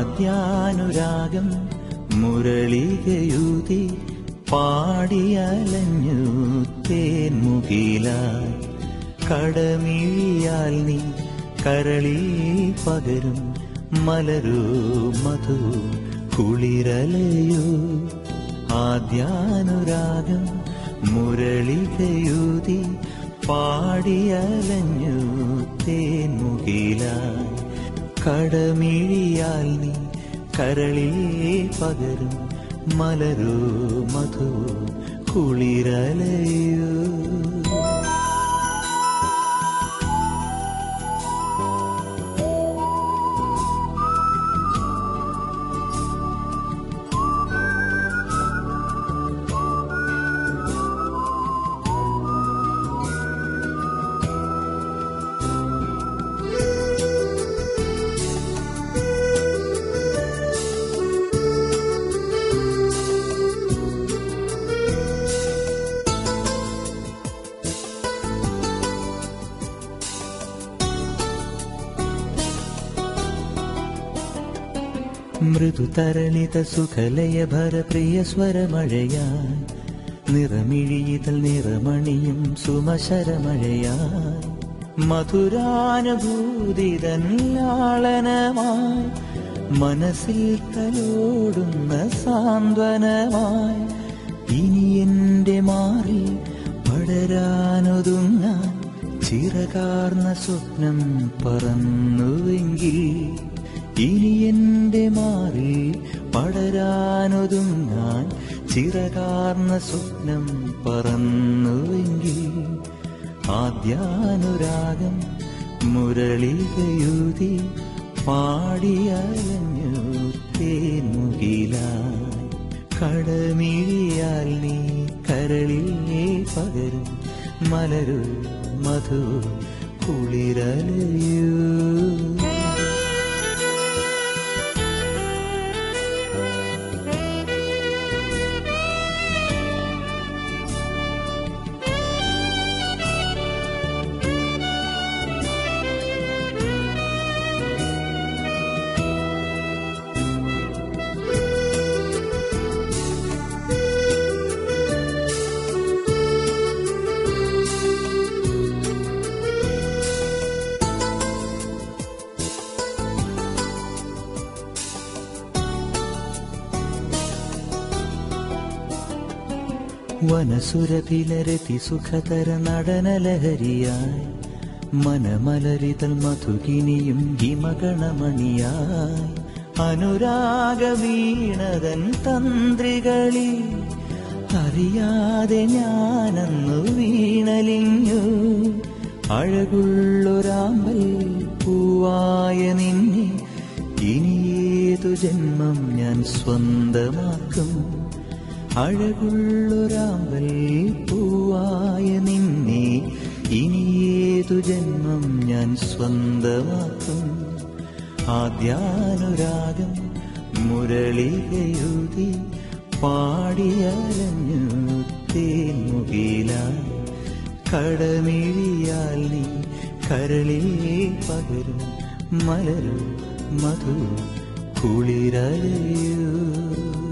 ആദ്യാനുരാഗം മുരളികയുതി പാടിയലഞ്ഞു തേൻമുകിലായി കടമിഴിയാൽ നീ കരളിൽ പകരും മലരൂ മധു കുളിരലയോ ആദ്യാനുരാഗം മുരളികയുതി പാടിയലഞ്ഞു തേൻമുകിലായി കടമിഴിയാൽ നീ കരളിൽ പകരും മലരൂ മധു കുളിരലയോ മൃദുതരളിത സുഖലയ ഭരപ്രിയ സ്വരമഴയായി നിറമിഴിയിതൽ നിറമണിയും സുമശരമഴയായി മധുരാനുഭൂതിതൻ ലാളനമായി മനസ്സിൽ തലോടുന്ന സാന്ത്വനമായി ഇനി എന്റെ മാറി പടരാനൊതുങ്ങാൻ ചിറകാർന്ന സ്വപ്നം പറന്നുവെങ്കിൽ ഇനി എന്റെ മാറി പടരാനൊതുങ്ങാൻ ചിറകാർന്ന സ്വപ്നം പറന്നുവെങ്കിൽ ആദ്യാനുരാഗം മുരളികയുതി പാടിയലഞ്ഞു തേൻമുകിലായി കടമിഴിയാൽ നീ കരളിൽ പകരും മലരു മധു കുളിരലയോ വനസുരഭിലരതി സുഖതര നടനലഹരിയായി മനമലരിതൽ മധുകിനിയും ഹിമഗണമണിയായി അനുരാഗ വീണതൻ തന്ത്രികളിൽ അറിയാതെ ഞാനന്നു വീണലിഞ്ഞു അഴകുള്ളൊരാമ്പൽ പൂവായ നിന്നെ ഇനിയേതു ജന്മം ഞാൻ സ്വന്തമാക്കും അഴകുള്ളൊരാമ്പൽ പൂവായ നിന്നെ ഇനിയേതു ജന്മം ഞാൻ സ്വന്തമാക്കും ആദ്യാനുരാഗം മുരളികയുതി പാടിയലഞ്ഞു തേൻമുകിലായി കടമിഴിയാൽ നീ കരളിൽ പകരും മലരു മധു കുളിരലയോ